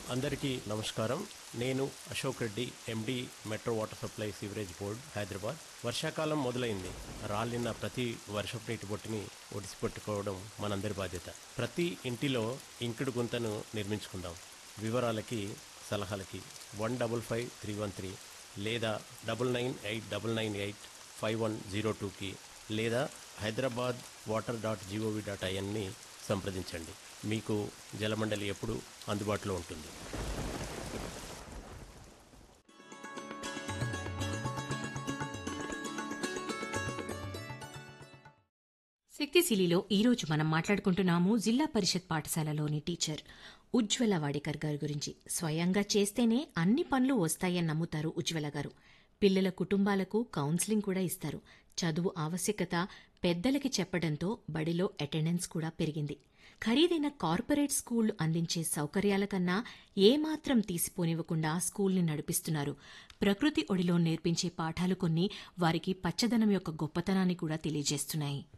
అందరికీ నమస్కారం నేను Ashok Reddy MD metro water supply sewerage board Hyderabad వర్షాకాలం మొదలైంది రాలిన ప్రతి వర్షపు నీటి బొట్టుని ఒడిసిపెట్టుకోవడం మనందరి బాధ్యత ప్రతి ఇంటిలో ఇంకుడు గుంతను నిర్మించుకుందాం వివరాలకి సలహాలకి one double five three one three లేదా double nine eight double nine eight five one zero టూకి లేదా Hyderabad water dot G O V dot ఐఎన్ని సంప్రదించండి మీకు జలమండలి ఎప్పుడు అందుబాటులో ఉంటుంది శక్తిశిలిలో ఈరోజు మనం మాట్లాడుకుంటున్నాము జిల్లా పరిషత్ పాఠశాలలోని టీచర్ ఉజ్వల వాడికర్ గారి గురించి స్వయంగా చేస్తేనే అన్ని పనులు వస్తాయని నమ్ముతారు ఉజ్వల గారు పిల్లల కుటుంబాలకు కౌన్సిలింగ్ కూడా ఇస్తారు చదువు ఆవశ్యకత పెద్దలకి చెప్పడంతో బడిలో అటెండెన్స్ కూడా పెరిగింది ఖరీదైన కార్పొరేట్ స్కూళ్లు అందించే సౌకర్యాల కన్నా ఏమాత్రం తీసిపోనివ్వకుండా స్కూల్ని నడిపిస్తున్నారు ప్రకృతి ఒడిలో నేర్పించే పాఠాలు కొన్ని వారికి పచ్చదనం యొక్క గొప్పతనాన్ని కూడా తెలియజేస్తున్నాయి